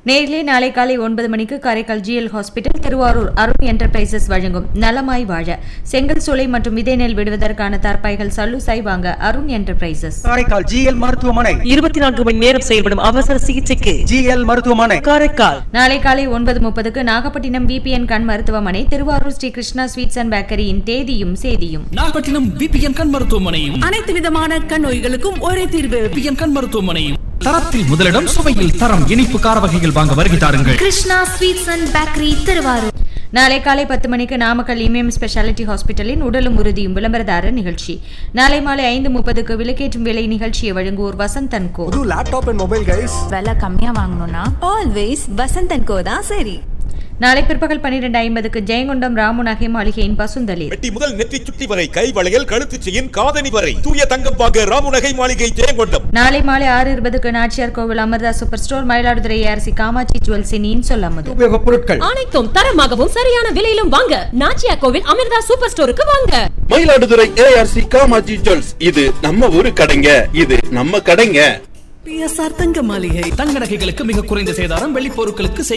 நேரிலே நாளை காலை ஒன்பது மணிக்கு Karaikal GL hospital Thiruvarur Arun enterprises வழங்கும் நலமாய் வாழ செங்கல் சூளை மற்றும் விதை நெல் விடுவதற்கான தற்பாய்கள் சல்லுசாய் வாங்க அருண் என்டர்பிரைசஸ் காரைக்கால் ஜிஎல் மருத்துவமனை இருபத்தி நான்கு மணி நேரம் செயல்படும் அவசர சிகிச்சைக்கு ஜிஎல் மருத்துவமனை காரைக்கால் நாளை காலை ஒன்பது முப்பதுக்கு நாகப்பட்டினம் பிபிஎன் கண் மருத்துவமனை திருவாரூர் ஸ்ரீ கிருஷ்ணா ஸ்வீட்ஸ் அண்ட் பேக்கரியின் தேதியும் சேதியும் நாகப்பட்டினம் பிபிஎன் கண் மருத்துவமனையும் அனைத்து விதமான கண் நோய்களுக்கும் ஒரே தீர்வு பிபிஎன் கண் மருத்துவமனையும் தரத்தில் முதலிடம் சுவையில் தரம் இனிப்பு கார வகைகள் வாங்க வருகை தாருங்கள் Krishna sweets and bakery Thiruvarur நாளை காலை பத்து மணிக்கு நாமக்கல் இமயம் ஸ்பெஷாலிட்டி ஹாஸ்பிட்டலின் உடலும் உறுதியும் விளம்பரதாரர் நிகழ்ச்சி நாளை மாலை ஐந்து முப்பதுக்கு விலக்கேற்றும் விலை நிகழ்ச்சியை வழங்குவோர் வசந்தன் கோ புது லேப்டாப் அண்ட் மொபைல் கைஸ் விலை கம்மியா வாங்கணும்னா ஆல்வேஸ் வசந்தன் கோ தான் சரி நாளை பிற்பகல் பன்னிரண்டு ஐம்பதுக்கு ஜெயங்கொண்டம் ராமு நகை மாளிகையின் பசுந்தளிர் வெட்டி முதல் நெற்றி சுட்டி வரை கை வளையல் கழுத்து செயின் காதணி வரை தூய தங்கம் பாக ராமுநகை மாளிகை ஜெயங்கொண்டம் நாளை மாலை ஆறு இருபதுக்கு Nachiyar Koil Amirtha super store Mayiladuthurai ARC Kamatchi ஜுவல்ஸின் இன்சொல் அமுது உபயோகப் பொருட்கள் அனைத்தும் தரமாகவும் சரியான விலையிலும் வாங்க நாச்சியா கோவில் அமிர்தா சூப்பர் ஸ்டோருக்கு வாங்க மயிலாடுதுறை ஏஆர்சி காமாஜி ஜுவல்ஸ் இது நம்ம ஊரு கடைங்க இது நம்ம கடைங்க பிஎஸ்ஆர் தங்க மாளிகை தங்க நகைகளுக்கு மிக குறைந்த சேதாரம் வெள்ளி பொருட்களுக்கு